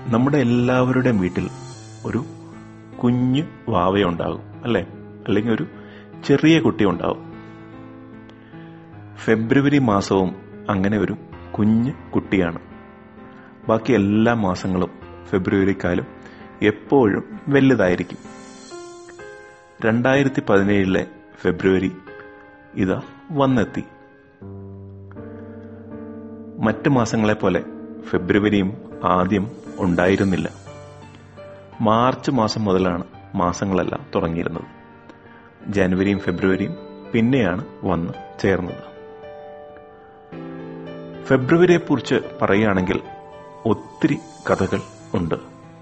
നമ്മുടെ എല്ലാവരുടെയും വീട്ടിൽ ഒരു കുഞ്ഞു വാവയുണ്ടാകും അല്ലേ അല്ലെങ്കിൽ ഒരു ചെറിയ കുട്ടി ഉണ്ടാവും ഫെബ്രുവരി മാസവും അങ്ങനെ ഒരു കുഞ്ഞ് കുട്ടിയാണ് ബാക്കി എല്ലാ മാസങ്ങളും ഫെബ്രുവരിക്കാലും എപ്പോഴും വലുതായിരിക്കും രണ്ടായിരത്തി പതിനേഴിലെ ഫെബ്രുവരി ഇതാ വന്നെത്തി മറ്റ് മാസങ്ങളെ പോലെ ഫെബ്രുവരിയും ആദ്യം ഉണ്ടായിരുന്നില്ല മാർച്ച് മാസം മുതലാണ് മാസങ്ങളെല്ലാം തുടങ്ങിയിരുന്നത് ജനുവരിയും ഫെബ്രുവരിയും പിന്നെയാണ് വന്ന് ചേർന്നത് ഫെബ്രുവരിയെക്കുറിച്ച് പറയുകയാണെങ്കിൽ ഒത്തിരി കഥകൾ ഉണ്ട്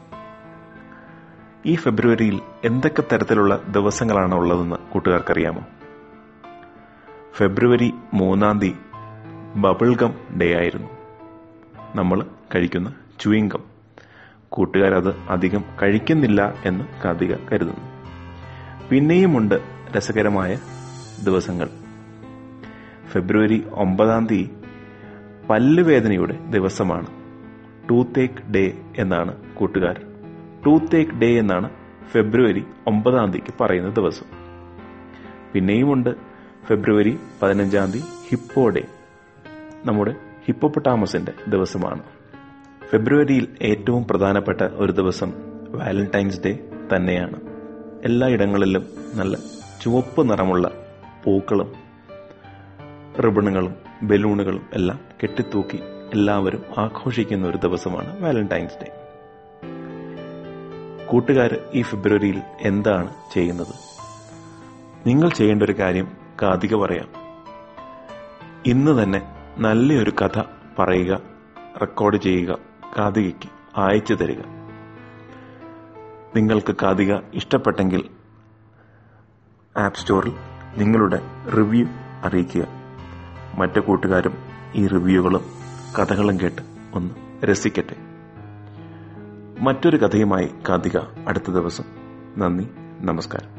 ഈ ഫെബ്രുവരിയിൽ എന്തൊക്കെ തരത്തിലുള്ള ദിവസങ്ങളാണ് ഉള്ളതെന്ന് കൂട്ടുകാർക്കറിയാമോ ഫെബ്രുവരി മൂന്നാം തീയതി ബബിൾഗം ഡേ ആയിരുന്നു നമ്മൾ കഴിക്കുന്ന ചുയിങ്കം കൂട്ടുകാരത് അധികം കഴിക്കുന്നില്ല എന്ന് കാതിക കരുതുന്നു പിന്നെയുമുണ്ട് രസകരമായ ദിവസങ്ങൾ ഫെബ്രുവരി ഒമ്പതാം തീയതി പല്ലുവേദനയുടെ ദിവസമാണ് ടൂത്തേക്ക് ഡേ എന്നാണ് കൂട്ടുകാർ ടൂത്തേക്ക് ഡേ എന്നാണ് ഫെബ്രുവരി ഒമ്പതാം തീയതിക്ക് പറയുന്ന ദിവസം പിന്നെയുമുണ്ട് ഫെബ്രുവരി പതിനഞ്ചാം തീയതി ഹിപ്പോ ഡേ നമ്മുടെ ഹിപ്പോപ്പൊട്ടാമസിന്റെ ദിവസമാണ് ഫെബ്രുവരിയിൽ ഏറ്റവും പ്രധാനപ്പെട്ട ഒരു ദിവസം വാലന്റൈൻസ് ഡേ തന്നെയാണ് എല്ലായിടങ്ങളിലും നല്ല ചുവപ്പ് നിറമുള്ള പൂക്കളും റിബണുകളും ബലൂണുകളും എല്ലാം കെട്ടിത്തൂക്കി എല്ലാവരും ആഘോഷിക്കുന്ന ഒരു ദിവസമാണ് വാലന്റൈൻസ് ഡേ കൂട്ടുകാർ ഈ ഫെബ്രുവരിയിൽ എന്താണ് ചെയ്യുന്നത് നിങ്ങൾ ചെയ്യേണ്ട ഒരു കാര്യം കാതിക പറയാം ഇന്ന് തന്നെ നല്ലൊരു കഥ പറയുക റെക്കോർഡ് ചെയ്യുക കാതികയ്ക്ക് അയച്ചു തരിക നിങ്ങൾക്ക് കാതിക ഇഷ്ടപ്പെട്ടെങ്കിൽ ആപ്പ് സ്റ്റോറിൽ നിങ്ങളുടെ റിവ്യൂ അറിയിക്കുക മറ്റു കൂട്ടുകാരും ഈ റിവ്യൂകളും കഥകളും കേട്ട് ഒന്ന് രസിക്കട്ടെ മറ്റൊരു കഥയുമായി കാതിക അടുത്ത ദിവസം നന്ദി നമസ്കാരം